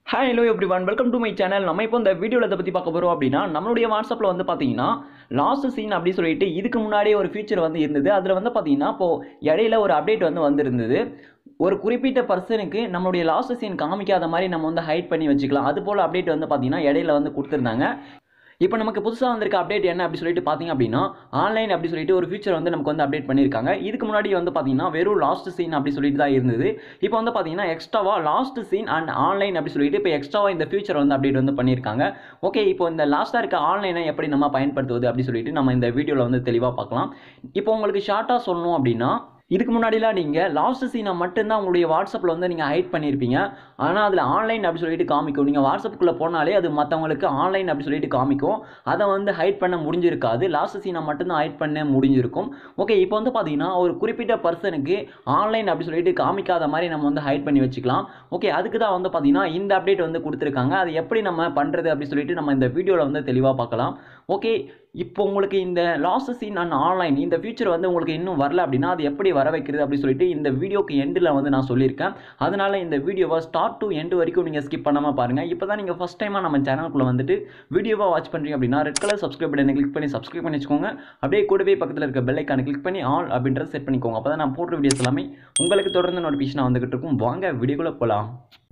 hi hello everyone welcome to my channel நம்ம இப்போ இந்த வீடியோவில் இதை பற்றி பார்க்க போகிறோம் அப்படின்னா நம்மளுடைய வாட்ஸ்அப்பில் வந்து பார்த்தீங்கன்னா லாஸ்ட் சீன் அப்படி சொல்லிட்டு இதுக்கு முன்னாடியே ஒரு ஃபீச்சர் வந்து இருந்தது அதில் வந்து பார்த்தீங்கன்னா இப்போது இடையில ஒரு அப்டேட் வந்து வந்திருந்தது ஒரு குறிப்பிட்ட பர்சனுக்கு நம்மளுடைய லாஸ்ட் சீன் காமிக்காத மாதிரி நம்ம வந்து ஹைட் பண்ணி வச்சுக்கலாம் அது போல் அப்டேட் வந்து பார்த்தீங்கன்னா இடையில வந்து கொடுத்துருந்தாங்க இப்போ நமக்கு புதுசாக வந்திருக்க அப்டேட் என்ன அப்படி சொல்லிட்டு பார்த்தீங்க அப்படின்னா ஆன்லைன் அப்படி சொல்லிட்டு ஒரு ஃபீச்சர் வந்து நமக்கு வந்து அப்டேட் பண்ணியிருக்காங்க இதுக்கு முன்னாடி வந்து பார்த்தீங்கன்னா வெறும் லாஸ்ட் சீன் அப்படி சொல்லிட்டு தான் இருந்தது இப்போ வந்து பார்த்தீங்கன்னா எக்ஸ்ட்ராவாக லாஸ்ட் சீன் அண்ட் ஆன்லைன் அப்படி சொல்லிட்டு இப்போ எக்ஸ்ட்ராவாக இந்த ஃபியூச்சர் வந்து அப்டேட் வந்து பண்ணியிருக்காங்க ஓகே இப்போ இந்த லாஸ்ட்டாக இருக்க ஆன்லைனை எப்படி நம்ம பயன்படுத்துவது அப்படி சொல்லிட்டு நம்ம இந்த வீடியோவில் வந்து தெளிவாக பார்க்கலாம் இப்போ உங்களுக்கு ஷார்ட்டாக சொல்லணும் அப்படின்னா இதுக்கு முன்னாடிலாம் நீங்கள் லாஸ்ட் சீனை மட்டும்தான் உங்களுடைய வாட்ஸ்அப்பில் வந்து நீங்கள் ஹைட் பண்ணியிருப்பீங்க ஆனால் அதில் ஆன்லைன் அப்படி சொல்லிட்டு காமிக்கும் நீங்கள் வாட்ஸ்அப்புக்குள்ளே போனாலே அது மற்றவங்களுக்கு ஆன்லைன் அப்படி சொல்லிட்டு காமிக்கும் அதை வந்து ஹைட் பண்ண முடிஞ்சிருக்காது லாஸ்ட் சீனை மட்டும்தான் ஹைட் பண்ண முடிஞ்சிருக்கும் ஓகே இப்போ வந்து பார்த்தீங்கன்னா ஒரு குறிப்பிட்ட பர்சனுக்கு ஆன்லைன் அப்படி சொல்லிட்டு காமிக்காத மாதிரி நம்ம வந்து ஹைட் பண்ணி வச்சுக்கலாம் ஓகே அதுக்கு தான் வந்து பார்த்தீங்கன்னா இந்த அப்டேட் வந்து கொடுத்துருக்காங்க அது எப்படி நம்ம பண்ணுறது அப்படி சொல்லிட்டு நம்ம இந்த வீடியோவில் வந்து தெளிவாக பார்க்கலாம் ஓகே இப்போ உங்களுக்கு இந்த லாஸ்ட் சீன் அண்ட் ஆன்லைன் இந்த ஃபியூச்சர் வந்து உங்களுக்கு இன்னும் வரல அப்படின்னா அது எப்படி வர வைக்கிறது அப்படி சொல்லிட்டு இந்த வீடியோக்கு எண்டில் வந்து நான் சொல்லியிருக்கேன் அதனால இந்த வீடியோவை ஸ்டார்ட் டு எண்டு வரைக்கும் நீங்கள் ஸ்கிப் பண்ணாமல் பாருங்கள் இப்போ தான் நீங்கள் ஃபஸ்ட் டைமாக நம்ம சேனலுக்குள்ளே வந்துட்டு வீடியோவாக வாட்ச் பண்ணுறீங்க அப்படின்னா ரெட் கலர் சப்ஸ்கிரைப் பட்டனை கிளிக் பண்ணி சப்ஸ்கிரைப் பண்ணி வச்சுக்கோங்க அப்படியே கூடவே பக்கத்தில் இருக்க பெல் ஐக்கானை கிளிக் பண்ணி ஆல் அப்படின்றத செட் பண்ணிக்கோங்க அப்போ தான் நான் போடுற வீடியோஸ் எல்லாமே உங்களுக்கு தொடர்ந்து நோட்டிஃபிகேஷன் வந்துகிட்டு இருக்கும் வாங்க வீடியோக்குள்ளே போகலாம்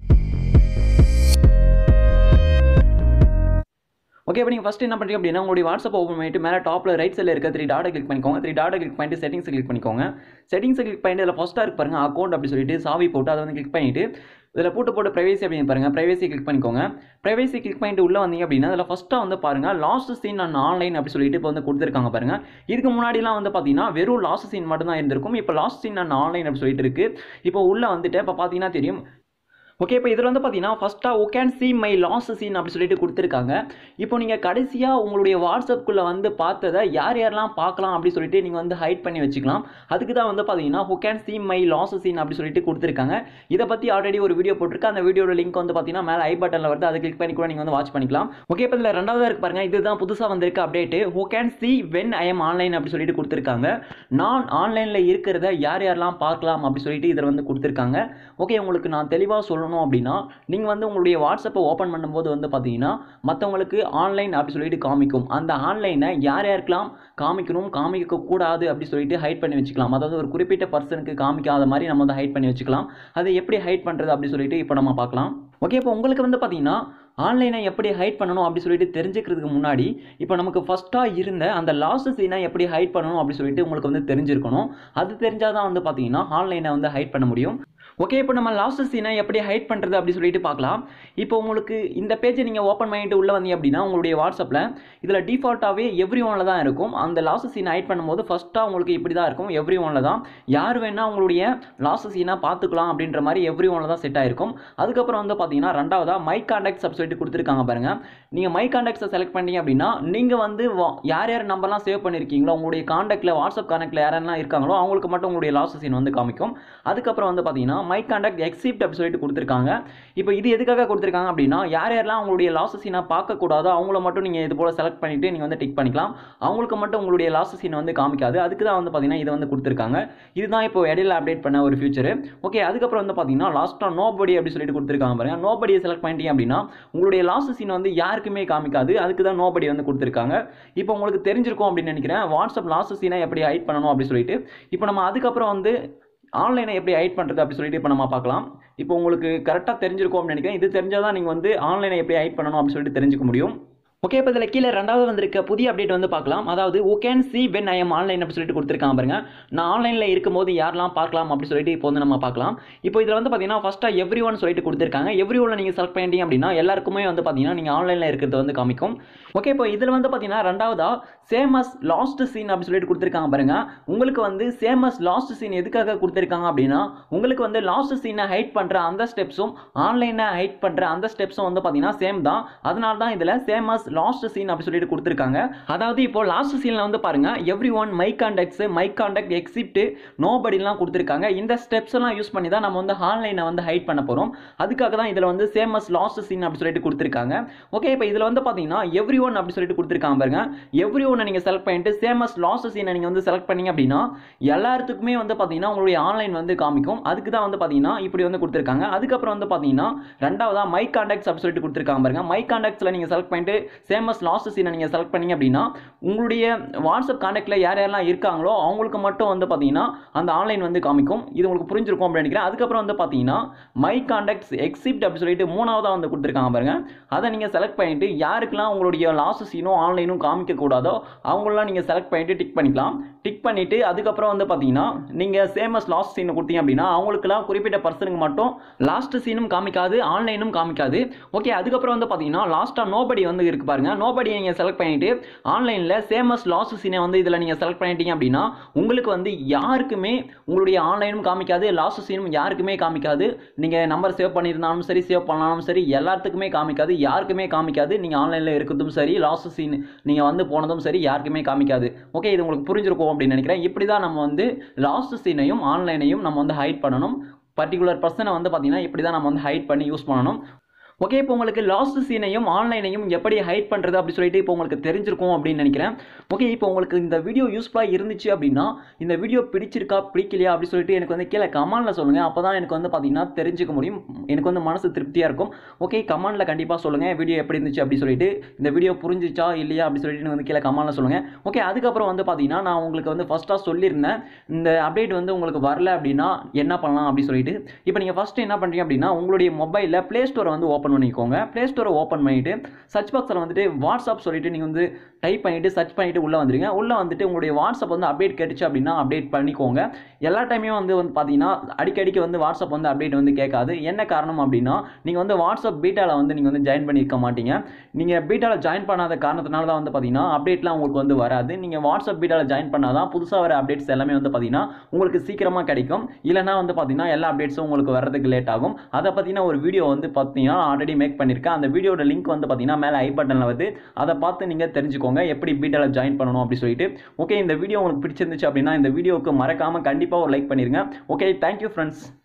ஓகே இப்போ நீங்கள் ஃபஸ்ட் என்ன பண்ணுறீங்க அப்படின்னா உங்களுடைய வாட்ஸ்அப் ஓப்பன் பண்ணிட்டு மேலே டாப்பில் ரைட் சைடில் இருக்க த்ரீ டாட்டை கிளிக் பண்ணிக்கோங்க த்ரீ டாட்டை கிளிக் பண்ணிட்டு செட்டிங்ஸ் கிளிக் பண்ணிக்கோங்க செட்டிங்ஸ் கிளிக் பண்ணிட்டு இதில் ஃபஸ்ட்டாக இருக்கு பாருங்க அக்கௌண்ட் அப்படி சொல்லிட்டு சாவி போட்டு அதை வந்து கிளிக் பண்ணிட்டு இதில் போட்டு போட்டு ப்ரைவேசி அப்படின்னு பாருங்க ப்ரைவேசி கிளிக் பண்ணிக்கோங்க ப்ரைவேசி கிளிக் பண்ணிட்டு உள்ளே வந்தீங்க அப்படின்னா அதில் ஃபஸ்ட்டாக வந்து பாருங்க லாஸ்ட் சீன் அண்ட் ஆன்லைன் அப்படி சொல்லிட்டு இப்போ வந்து கொடுத்துருக்காங்க பாருங்க இதுக்கு முன்னாடிலாம் வந்து பார்த்தீங்கன்னா வெறும் லாஸ்ட் சீன் மட்டும் தான் இருந்திருக்கும் இப்போ லாஸ்ட் சீன் அண்ட் ஆன்லைன் அப்படி சொல்லிட்டு இருக்கு இப்போ உள்ளே வந்துட்டு இப்போ பார்த்தீங்கன்னா தெரியும் ஓகே இப்போ இதில் வந்து பார்த்தீங்கன்னா ஃபஸ்ட்டாக who can see my last seen அப்படி சொல்லிட்டு கொடுத்துருக்காங்க இப்போ நீங்கள் கடைசியாக உங்களுடைய வாட்ஸ்அப்புக்குள்ளே வந்து பார்த்ததை யார் யாரெல்லாம் பார்க்கலாம் அப்படி சொல்லிட்டு நீங்கள் வந்து ஹைட் பண்ணி வச்சுக்கலாம் அதுக்கு தான் வந்து பார்த்தீங்கன்னா who can see my last seen அப்படி சொல்லிட்டு கொடுத்துருக்காங்க இதை பற்றி ஆல்ரெடி ஒரு வீடியோ போட்டிருக்கு அந்த வீடியோட லிங்க் வந்து பார்த்தீங்கன்னா மேலே ஐ பட்டனில் வருது அதை கிளிக் பண்ணி கூட நீங்கள் வந்து வாட்ச் பண்ணிக்கலாம் ஓகே இப்போ இதில் ரெண்டாவது இருக்கு பாருங்க இதுதான் புதுசாக வந்திருக்க update who can see when I am online அப்படி சொல்லிட்டு கொடுத்துருக்காங்க நான் ஆன்லைனில் இருக்கிறத யார் யாரெல்லாம் பார்க்கலாம் அப்படி சொல்லிட்டு இதில் வந்து கொடுத்துருக்காங்க ஓகே உங்களுக்கு நான் தெளிவாக சொல்ல சொல்லணும் அப்படின்னா நீங்கள் வந்து உங்களுடைய வாட்ஸ்அப்பை ஓப்பன் பண்ணும்போது வந்து பார்த்தீங்கன்னா மற்றவங்களுக்கு ஆன்லைன் அப்படி சொல்லிட்டு காமிக்கும் அந்த ஆன்லைனை யார் யாருக்கெல்லாம் காமிக்கணும் காமிக்க கூடாது அப்படி சொல்லிட்டு ஹைட் பண்ணி வச்சுக்கலாம் அதாவது ஒரு குறிப்பிட்ட பர்சனுக்கு காமிக்காத மாதிரி நம்ம வந்து ஹைட் பண்ணி வச்சுக்கலாம் அதை எப்படி ஹைட் பண்ணுறது அப்படி சொல்லிட்டு இப்போ நம்ம பார்க்கலாம் ஓகே இப்போ உங்களுக்கு வந்து பார்த்தீங்கன்னா ஆன்லைனை எப்படி ஹைட் பண்ணணும் அப்படி சொல்லிட்டு தெரிஞ்சுக்கிறதுக்கு முன்னாடி இப்போ நமக்கு ஃபஸ்ட்டாக இருந்த அந்த லாஸ்ட் சீனை எப்படி ஹைட் பண்ணணும் அப்படி சொல்லிட்டு உங்களுக்கு வந்து தெரிஞ்சிருக்கணும் அது தெரிஞ்சால் தான் வந்து பார்த்தீங்கன்னா ஆன்லைனை வந்து ஹைட் பண்ண முடியும் ஓகே இப்போ நம்ம லாஸ்ட் சீனை எப்படி ஹைட் பண்ணுறது அப்படி சொல்லிட்டு பார்க்கலாம் இப்போ உங்களுக்கு இந்த பேஜை நீங்கள் ஓப்பன் பண்ணிட்டு உள்ளே வந்தீங்க அப்படின்னா உங்களுடைய வாட்ஸ்அப்பில் இதில் டிஃபால்ட்டாகவே எவ்ரி ஒனில் தான் இருக்கும் அந்த லாஸ்ட் சீனை ஹைட் பண்ணும்போது ஃபஸ்ட்டாக உங்களுக்கு இப்படி தான் இருக்கும் எவ்ரி ஒனில் தான் யார் வேணால் உங்களுடைய லாஸ்ட் சீனை பார்த்துக்கலாம் அப்படின்ற மாதிரி எவ்ரி ஒனில் தான் செட் ஆயிருக்கும் அதுக்கப்புறம் வந்து பார்த்தீங்கன்னா ரெண்டாவதாக மை கான்டாக்ட்ஸ் அப்படி சொல்லிட்டு கொடுத்துருக்காங்க பாருங்கள் நீங்கள் மை கான்டாக்ட்ஸை செலக்ட் பண்ணீங்க அப்படின்னா நீங்கள் வந்து யார் யார் நம்பர்லாம் சேவ் பண்ணியிருக்கீங்களோ உங்களுடைய காண்டாக்டில் வாட்ஸ்அப் கான்டாக்டில் யாரெல்லாம் இருக்காங்களோ அவங்களுக்கு மட்டும் உங்களுடைய லாஸ்ட் சீன் வந்து காமிக்கும் அதுக்கப்புறம் வந்து பார்த்தீங்கன்னா மை கான்டாக்ட் எக்ஸிப்ட் அப்படி சொல்லிட்டு கொடுத்துருக்காங்க இப்போ இது எதுக்காக கொடுத்துருக்காங்க அப்படின்னா யார் யாரெல்லாம் உங்களுடைய லாஸ்ட் சீனை பார்க்கக்கூடாதோ அவங்கள மட்டும் நீங்கள் இது போல் செலக்ட் பண்ணிவிட்டு நீங்கள் வந்து டிக் பண்ணிக்கலாம் அவங்களுக்கு மட்டும் உங்களுடைய லாஸ்ட் சீனை வந்து காமிக்காது அதுக்கு தான் வந்து பார்த்தீங்கன்னா இதை வந்து கொடுத்துருக்காங்க இதுதான் இப்போ இடையில அப்டேட் பண்ண ஒரு ஃபியூச்சர் ஓகே அதுக்கப்புறம் வந்து பார்த்தீங்கன்னா லாஸ்ட்டாக நோ படி அப்படி சொல்லிட்டு கொடுத்துருக்காங்க பாருங்க நோ படியை செலக்ட் பண்ணிட்டீங்க அப்படின்னா உங்களுடைய லாஸ்ட் சீன் வந்து யாருக்குமே காமிக்காது அதுக்கு தான் நோ படி வந்து கொடுத்துருக்காங்க இப்போ உங்களுக்கு தெரிஞ்சிருக்கும் அப்படின்னு நினைக்கிறேன் வாட்ஸ்அப் லாஸ்ட் சீனை எப்படி ஹைட் பண்ணணும் அப்படி சொல்லிட்டு இப்போ நம்ம அதுக்கப்புறம் வந்து ஆன்லைனை எப்படி ஹைட் பண்ணுறது அப்படி சொல்லிட்டு இப்போ நம்ம பார்க்கலாம் இப்போ உங்களுக்கு கரெக்டாக தெரிஞ்சிருக்கும் அப்படின்னு நினைக்கிறேன் இது தெரிஞ்சால் தான் நீங்கள் வந்து ஆன்லைனை எப்படி ஹைட் பண்ணணும் அப்படி சொல்லிட்டு தெரிஞ்சுக்க முடியும் ஓகே இப்போ இதில் கீழே ரெண்டாவது வந்திருக்க புதிய அப்டேட் வந்து பார்க்கலாம் அதாவது who can see when I am online அப்படி சொல்லிட்டு கொடுத்துருக்காங்க பாருங்க நான் ஆன்லைனில் இருக்கும்போது யாரெல்லாம் பார்க்கலாம் அப்படி சொல்லிட்டு இப்போ வந்து நம்ம பார்க்கலாம் இப்போ இதில் வந்து பார்த்தீங்கன்னா ஃபஸ்ட்டாக எவ்ரி ஒன் சொல்லிட்டு கொடுத்துருக்காங்க எவ்ரி ஒன்ல நீங்கள் செலக்ட் பண்ணிட்டீங்க அப்படின்னா எல்லாருக்குமே வந்து பார்த்தீங்கன்னா நீங்கள் ஆன்லைனில் இருக்கிறது வந்து காமிக்கும் ஓகே இப்போ இதில் வந்து பார்த்தீங்கன்னா ரெண்டாவதா சேமஸ் லாஸ்ட் சீன் அப்படி சொல்லிட்டு கொடுத்துருக்காங்க பாருங்க உங்களுக்கு வந்து சேமஸ் லாஸ்ட் சீன் எதுக்காக கொடுத்துருக்காங்க அப்படின்னா உங்களுக்கு வந்து லாஸ்ட் சீனை ஹைட் பண்ணுற அந்த ஸ்டெப்ஸும் ஆன்லைனை ஹைட் பண்ணுற அந்த ஸ்டெப்ஸும் வந்து பார்த்தீங்கன்னா சேம் தான் அதனால தான் இதில் சேமஸ் லாஸ்ட் சீன் அப்படி சொல்லிட்டு கொடுத்துருக்காங்க அதாவது இப்போ லாஸ்ட் சீனில் வந்து பாருங்க everyone my contacts my contact except நோபடிலாம் கொடுத்துருக்காங்க இந்த ஸ்டெப்ஸ் எல்லாம் யூஸ் பண்ணி தான் நம்ம வந்து ஆன்லைனை வந்து ஹைட் பண்ண போகிறோம் அதுக்காக தான் இதில் வந்து சேமஸ் லாஸ்ட் சீன் அப்படி சொல்லிட்டு கொடுத்துருக்காங்க ஓகே இப்போ இதில் வந்து பார்த்தீங்கன்னா எவ்ரி ஒன் அப்படி சொல்லிட்டு கொடுத்துருக்காங்க பாருங்க எவ்ரி ஒன்னை நீங்கள் செலக்ட் பண்ணிட்டு சேமஸ் லாஸ்ட் சீனை நீங்கள் வந்து செலக்ட் பண்ணீங்க அப்படின்னா எல்லாத்துக்குமே வந்து பார்த்தீங்கன்னா உங்களுடைய ஆன்லைன் வந்து காமிக்கும் அதுக்கு தான் வந்து பார்த்தீங்கன்னா இப்படி வந்து கொடுத்துருக்காங்க அதுக்கப்புறம் வந்து பார்த்தீங்கன்னா ரெண்டாவதாக மை கான்டாக்ட்ஸ் அப்படி சொல்லிட்டு கொடுத்துருக்காங்க பாருங்க மை கான்டாக்ட்ஸில் நீங்கள் செலக்ட் பண்ணிட்டு சேமஸ் லாஸ்ட் சீனை நீங்கள் செலக்ட் பண்ணீங்க அப்படின்னா உங்களுடைய வாட்ஸ்அப் கான்டாக்டில் யார் யாரெல்லாம் இருக்காங்களோ அவங்களுக்கு மட்டும் வந்து பார்த்தீங்கன்னா அந்த ஆன்லைன் வந்து காமிக்கும் இது உங்களுக்கு புரிஞ்சிருக்கும் அப்படின்னு நினைக்கிறேன் அதுக்கப்புறம் வந்து பார்த்தீங்கன்னா மை கான்டாக்ட்ஸ் எக்ஸிப்ட் அப்படி சொல்லிட்டு மூணாவதாக வந்து கொடுத்துருக்காங்க பாருங்க அதை நீங்கள் செலக்ட் பண்ணிட்டு யாருக்கெல்லாம் உங்களுடைய லாஸ்ட் சீனும் ஆன்லைனும் காமிக்க கூடாதோ அவங்களெலாம் நீங்கள் செலக்ட் பண்ணிட்டு டிக் பண்ணிக்கலாம் டிக் பண்ணிட்டு அதுக்கப்புறம் வந்து பார்த்தீங்கன்னா நீங்கள் சேமஸ் லாஸ்ட் சீனை கொடுத்தீங்க அப்படின்னா அவங்களுக்குலாம் குறிப்பிட்ட பர்சனுக்கு மட்டும் லாஸ்ட் சீனும் காமிக்காது ஆன்லைனும் காமிக்காது ஓகே அதுக்கப்புறம் வந்து பார்த்தீங்கன்னா லாஸ்ட்டாக நோபடி வந்து இருக்கு பாருங்க நோபடி நீங்கள் செலக்ட் பண்ணிட்டு ஆன்லைனில் சேமஸ் லாஸ்ட் சீனை வந்து இதில் நீங்கள் செலக்ட் பண்ணிட்டீங்க அப்படின்னா உங்களுக்கு வந்து யாருக்குமே உங்களுடைய ஆன்லைனும் காமிக்காது லாஸ்ட் சீனும் யாருக்குமே காமிக்காது நீங்கள் நம்பர் சேவ் பண்ணியிருந்தாலும் சரி சேவ் பண்ணாலும் சரி எல்லாத்துக்குமே காமிக்காது யாருக்குமே காமிக்காது நீங்கள் ஆன்லைனில் இருக்கிறதும் சரி லாஸ்ட் சீன் நீங்கள் வந்து போனதும் சரி யாருக்குமே காமிக்காது ஓகே இது உங்களுக்கு புரிஞ்சிருக்கும் அப்படின்னு நினைக்கிறேன் இப்படி தான் நம்ம வந்து லாஸ்ட் சீனையும் ஆன்லைனையும் நம்ம வந்து ஹைட் பண்ணணும் பர்டிகுலர் பர்சனை வந்து பார்த்தீங்கன்னா இப்படி தான் நம்ம வந்து ஹைட் பண்ணி யூஸ் பண்ணணும் ஓகே இப்போ உங்களுக்கு லாஸ்ட் சீனையும் ஆன்லைனையும் எப்படி ஹைட் பண்ணுறது அப்படி சொல்லிட்டு இப்போ உங்களுக்கு தெரிஞ்சிருக்கும் அப்படின்னு நினைக்கிறேன் ஓகே இப்போ உங்களுக்கு இந்த வீடியோ யூஸ்ஃபுல்லாக இருந்துச்சு அப்படின்னா இந்த வீடியோ பிடிச்சிருக்கா பிடிக்கலையா அப்படி சொல்லிட்டு எனக்கு வந்து கீழே கமெண்ட்டில் சொல்லுங்கள் அப்போ தான் எனக்கு வந்து பார்த்தீங்கன்னா தெரிஞ்சுக்க முடியும் எனக்கு வந்து மனசு திருப்தியாக இருக்கும் ஓகே கமெண்ட்டில் கண்டிப்பாக சொல்லுங்கள் வீடியோ எப்படி இருந்துச்சு அப்படி சொல்லிட்டு இந்த வீடியோ புரிஞ்சிச்சா இல்லையா அப்படி சொல்லிட்டு எனக்கு வந்து கீழே கமெண்ட்டில் சொல்லுங்கள் ஓகே அதுக்கப்புறம் வந்து பார்த்தீங்கன்னா நான் உங்களுக்கு வந்து ஃபஸ்ட்டாக சொல்லியிருந்தேன் இந்த அப்டேட் வந்து உங்களுக்கு வரல அப்படின்னா என்ன பண்ணலாம் அப்படி சொல்லிட்டு இப்போ நீங்கள் ஃபஸ்ட்டு என்ன பண்ணுறீங்க அப்படின்னா உங்களுடைய மொபைலில் ப்ளே ஸ்டோரை வந்து ஓப்பன் பண்ணிக்கோங்க ப்ளே ஸ்டோரை ஓப்பன் பண்ணிவிட்டு சர்ச் பாக்ஸில் வந்துட்டு வாட்ஸ்அப் சொல்லிட்டு நீங்கள் வந்து டைப் பண்ணிவிட்டு சர்ச் பண்ணிவிட்டு உள்ளே வந்துடுங்க உள்ளே வந்துட்டு உங்களுடைய வாட்ஸ்அப் வந்து அப்டேட் கேட்டுச்சு அப்படின்னா அப்டேட் பண்ணிக்கோங்க எல்லா டைமே வந்து வந்து பார்த்தீங்கன்னா அடிக்கடிக்கு வந்து வாட்ஸ்அப் வந்து அப்டேட் வந்து கேட்காது என்ன காரணம் அப்படின்னா நீங்கள் வந்து வாட்ஸ்அப் பீட்டாவில் வந்து நீங்கள் வந்து ஜாயின் பண்ணியிருக்க மாட்டீங்க நீங்கள் பீட்டாவில் ஜாயின் பண்ணாத காரணத்தினால தான் வந்து பார்த்தீங்கன்னா அப்டேட்லாம் உங்களுக்கு வந்து வராது நீங்கள் வாட்ஸ்அப் பீட்டாவில் ஜாயின் பண்ணால் தான் புதுசாக வர அப்டேட்ஸ் எல்லாமே வந்து பார்த்தீங்கன்னா உங்களுக்கு சீக்கிரமாக கிடைக்கும் இல்லைனா வந்து பார்த்தீங்கன்னா எல்லா அப்டேட்ஸும் உங்களுக்கு வர்றதுக்கு லேட் ஆகும் அதை பற்றின ஒரு வீடியோ வந்து பார்த்தீங்கன்னா ஆல்ரெடி மேக் பண்ணியிருக்கேன் அந்த வீடியோட லிங்க் வந்து பார்த்தீங்கன்னா மேலே ஐ பட்டனில் வந்து அதை பார்த்து நீங்கள் தெரிஞ்சுக்கோங்க எப்படி பீட்டாவில் ஜாயின் பண்ணணும் அப்படி சொல்லிட்டு ஓகே இந்த வீடியோ உங்களுக்கு பிடிச்சிருந்துச்சு அப்படின்னா இந்த வீடியோவுக்கு மறக்காமல் கண்டிப்பாக ஒரு லைக் பண்ணிருங்க ஓகே தேங்க்யூ ஃப்ரெண்ட்ஸ்